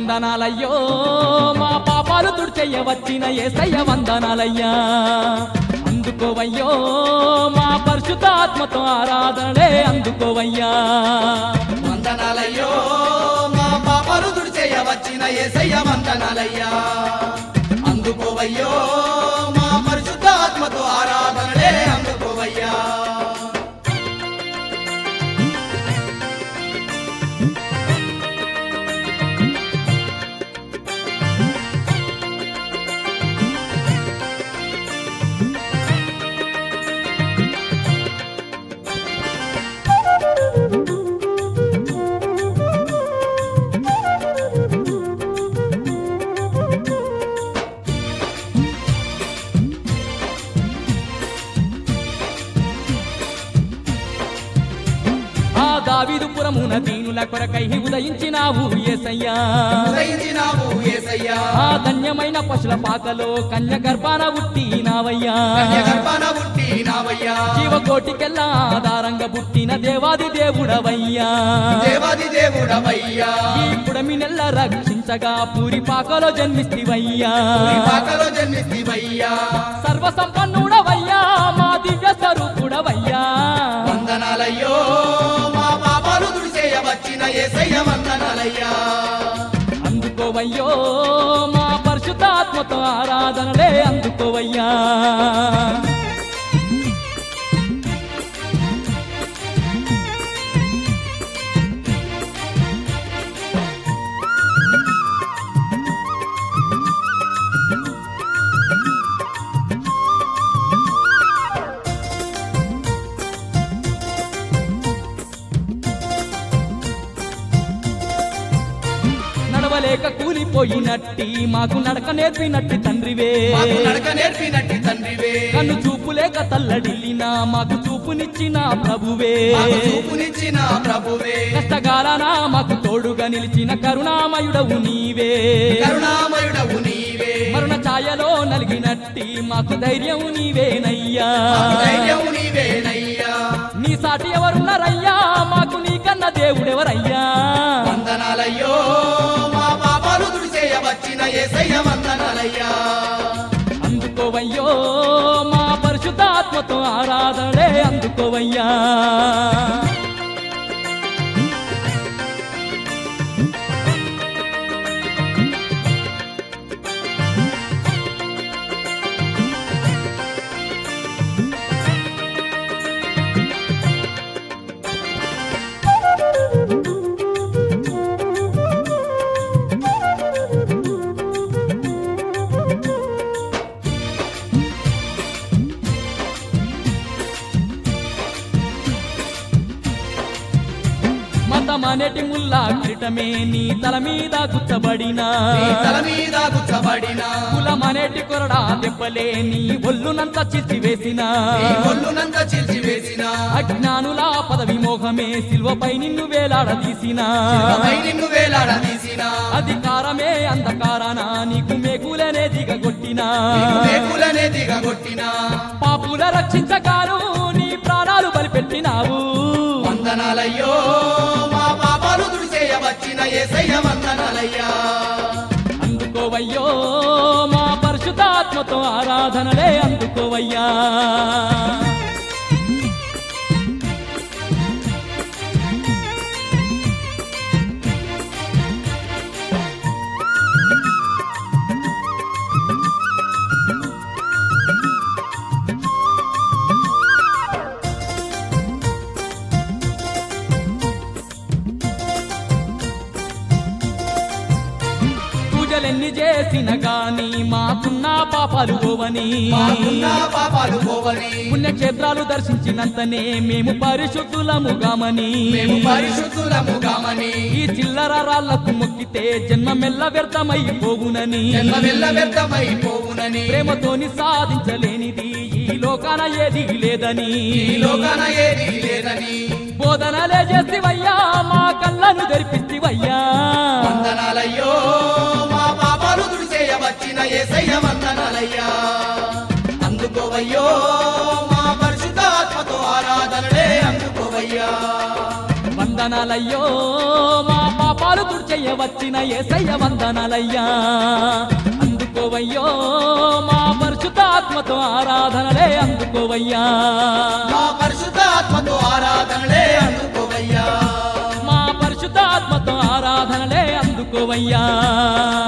వందనాలయ్యో మా పాపాలు తుడిచెయ్య వచ్చిన ఏసయ్య వందనాలయ్యా అందుకోవయ్యో మా పరిశుద్ధ ఆత్మతో ఆరాధనలే అందుకోవయ్యా వందనాలయ్యో మా పాపలు దుడిచేయ వచ్చిన ఏసయ్య వందనాలయ్యా అందుకోవయ్యో మా పరిశుద్ధ ఆత్మతో ఆరాధనలే అందుకోవయ్యా ఆ దావిదుపురమున దీనుల కొరకై ఉదయించినావు ఏసయ్యా ఉదయించినావు ఏసయ్యా ఆ ధన్యమైన పశుల పాకలో కన్య గర్భాన పుట్టినావయ్యా గర్భాన పుట్టినావయ్యా జీవకోటికెల్లా ఆధారంగా పుట్టిన దేవాది దేవుడవయ్యా దేవాది దేవుడవయ్యా ఈ పుడమి నెల్ల రక్షించగా పూరి పాకలో జన్మిస్తివయ్యా ఈ పాకలో జన్మిస్తివయ్యా సర్వ సంపన్నుడవయ్యా మా దివ్య స్వరూపుడవయ్యా వందనాలయ్యో మా పాపాలు దుడిచేయ వచ్చిన ఏసయ్య వందనాలయ్యా అందుకోవయ్యో మా పరిశుద్ధాత్మతో ఆరాధనలే అందుకోవయ్యా నడవలేక కూలిపోయినట్టి మాకు నడక నేర్పినట్టి తండ్రివే మాకు నడక నేర్పినట్టి తండ్రివే కన్ను చూపు లేక తల్లడిల్లినా మాకు చూపునిచ్చిన ప్రభువే మాకు చూపునిచ్చిన ప్రభువే కష్టకాలనా మాకు తోడుగా నిలిచిన కరుణామయుడవు నీవే కరుణామయుడవు నీవే మరణ ఛాయలో నలిగినట్టి మాకు ధైర్యం నీవేనయ్యా మాకు ధైర్యము నీవేనయ్యా నీ సాటి ఎవరున్నారయ్యా మాకు నీకన్న దేవుడెవరయ్యా వందనాలయ్యో మా పాపాలు దుడిచేయ వచ్చిన ఏసయ్య వందనాలయ్యా అందుకోవయ్యో మా పరిశుద్ధాత్మతో ఆరాధనే అందుకోవయ్యా మతమనేటి ముల్లా కిరీటమే నీ తల మీద గుచ్చబడినా నీ తల మీద గుచ్చబడిన కులమనేటి కొరడా దెబ్బలే నీ ఒళ్ళునంత చిసివేసిన నీ ఒళ్ళునంత చిల్చివేసిన అజ్ఞానుల పదవి మోహమే సిల్వపై నిన్ను వేలాడదీసిన శిలపై నిన్ను వేలాడదీసిన అధికారమే అంధకారాన నీకు మేకులనే దిగగొట్టిన నీకు మేకులనే దిగగొట్టిన పాపుల రక్షించగాను నీ ప్రాణాలు బలిపెట్టినావు వందనాలయ్యో మా పాపాలు దుడిచేయ వచ్చిన ఏసయ్య వందనాలయ్యా అందుకోవయ్యో మా పరిశుద్ధాత్మతో ఆరాధనలే అందుకోవయ్యా పూజలెన్ని చేసిన గాని మాకున్న పాపాలు పోవని మాకున్న పాపాలు పోవని పుణ్యక్షేత్రాలు దర్శించినంతనే మేము పరిశుద్ధులముగామని మేము పరిశుద్ధులము కామని ఈ చిల్లర రాళ్లకు మొక్కితే జన్మ మెల్ల వ్యర్థమైపోవునని జన్మ వెళ్ళ వ్యర్థమైపోవునని ప్రేమతోని సాధించలేనిది ఈ లోకాన ఏది లేదని ఈ లోకాన ఏది లేదని బోధనలే చేస్తివయ్యా మా కళ్ళను తెరిపిస్తివయ్యా వందనాలయ్యో మా పాపాలు తుడిచేయ వచ్చిన ఏసయ్య వందనాలయ్యా అందుకోవయ్యో మా పరిశుద్ధ ఆత్మతో ఆరాధనలే అందుకోవయ్యా వందనాలయ్యో మా పాపాలు తుడిచెయ్య వచ్చిన ఏసయ్య వందనాలయ్యా అందుకోవయ్యో మా పరిశుద్ధాత్మతో ఆరాధనలే అందుకోవయ్యా మా పరిశుద్ధ ఆత్మతో ఆరాధనలే అందుకోవయ్యా మా పరిశుద్ధాత్మతో ఆరాధనలే అందుకోవయ్యా